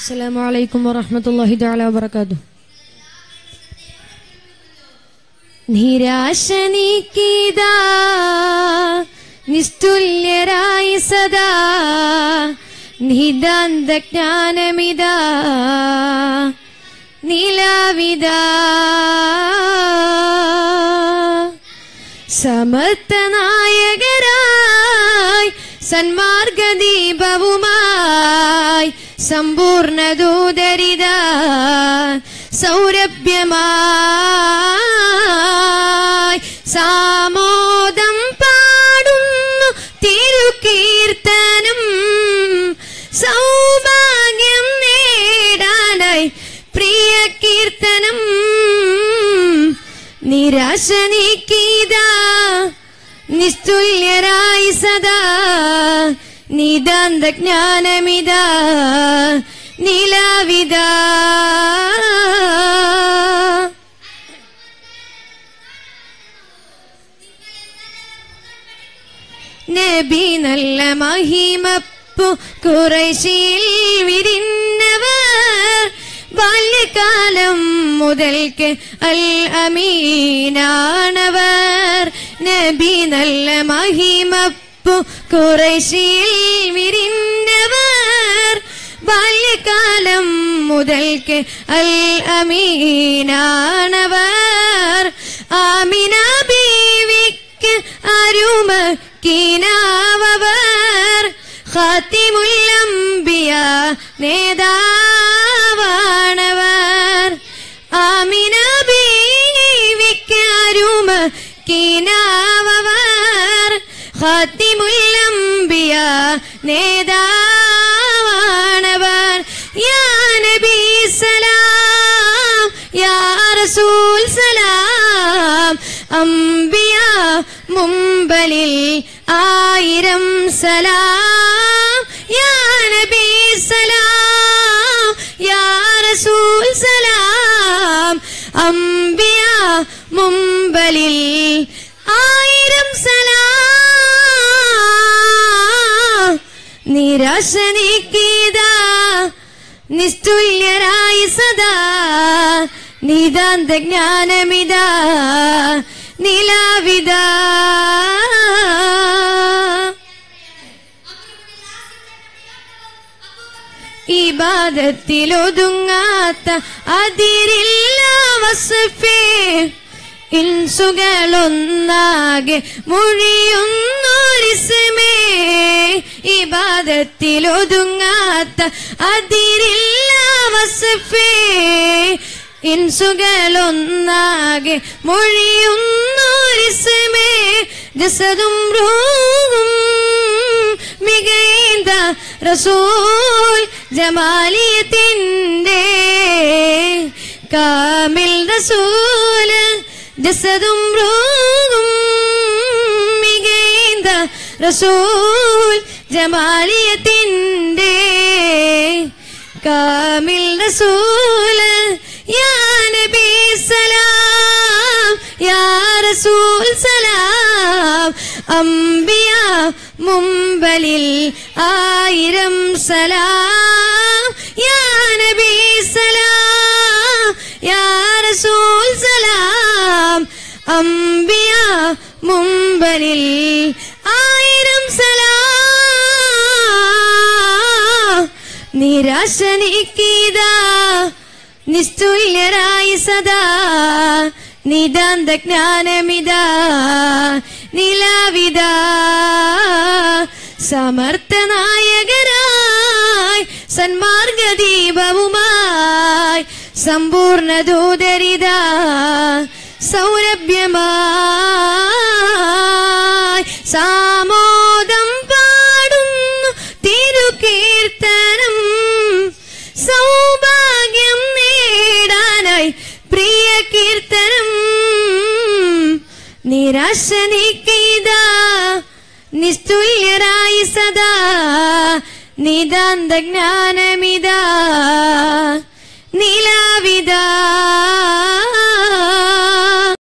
السلام عليكم ورحمة الله تعالى وبركاته നിരാശ നീക്കിതാ നിസ്തുല്യരായി സദാ നിതാന്ത ജ്ഞാനമിതാ നിലാവിതാ സമർത്ഥനായകരായി സന്മാർഗദീപവുമായി സമ്പൂർണ്ണ ദൂതരിത സൗരഭ്യമായി സാമോദം പാടുന്നു തിരുകീർത്തനം സൗഭാഗ്യം നേടാനായി പ്രിയ കീർത്തനം നിരാശ നീക്കിതാ നിസ്തുല്യരായി സദാ നിതാന്ത ജ്ഞാനമിതാ നിലാവിതാ നബി നല്ല മഹിമപ്പു കുറേശിയിൽ വിരിന്നവർ ബാല്യകാലം മുതൽക്ക് അൽ അമീനാണവർ നബി നല്ല മഹിമപ്പു കുറേശിയിൽ വിരിന്നവർ ബാല്യകാലം മുതൽക്ക് അൽ അമീനാണവർ ആമിന ബീവിക്ക് അരുമ കിനാവവർ ഖാത്തിമുല്ലംബിയ നേതാവാണവർ ആമിന ബീവിക്ക് അരുമ കിനാവവർ ഖാത്തിമുല്ലംബിയ നേതാവാണവർ യാ നബി സലാം യാ റസൂൽ സലാം അംബിയ മുമ്പലിൽ ആയിരം സലാം യാ നബി സലാം യാ റസൂൽ സലാം അംബിയ മുമ്പലിൽ ആയിരം സലാം നിരാശ നീക്കിതാ നിസ്തുല്യരായി സദാ നിതാന്ത ജ്ഞാനമിതാ നിലാവിതാ ഇബാദത്തിലൊതുങ്ങാത്ത അതിരില്ല വസഫേ ഇൻസുകളൊന്നാകെ മൊഴിയൊന്നൊരിസമേ ഇബാദത്തിലൊതുങ്ങാത്ത അതിരില്ല വസഫേ ഇൻസുകളൊന്നാകെ മൊഴിയൊന്നൊരിസമേ ജസതും റൂഹും മികൈന്ത റസൂൽ ജമാലിയത്തിൻ്റെ കാമിൽ റസൂല് ജസതും റൂഹും മികൈന്ത റസൂൽ ജമാലിയത്തിൻ്റെ കാമിൽ റസൂല് യാ നബി സലാം യാ റസൂൽ സലാം അംബിയ മുമ്പലിൽ ആയിരം സലാം യാ നബി സലാം യാ റസൂൽ സലാം അംബിയ മുമ്പലിൽ ആയിരം സലാം നിരാശ നീക്കിതാ നിസ്തുല്യരായി സദാ നിതാന്ത ജ്ഞാനമിതാ നിലാവിതാ സമർത്ഥനായകരായി സന്മാർഗദീപവുമായി സമ്പൂർണ്ണ ദൂതരിതാ സൗരഭ്യമായി സാമോദം പാടുന്നു തിരുകീർത്തനം സൗഭാഗ്യം നേടാനായി പ്രിയ കീർത്തനം നിരാശ നീക്കിതാ നിസ്തുല്യരായി സദാ നിതാന്ത ജ്ഞാനമിതാ നിലാവിതാ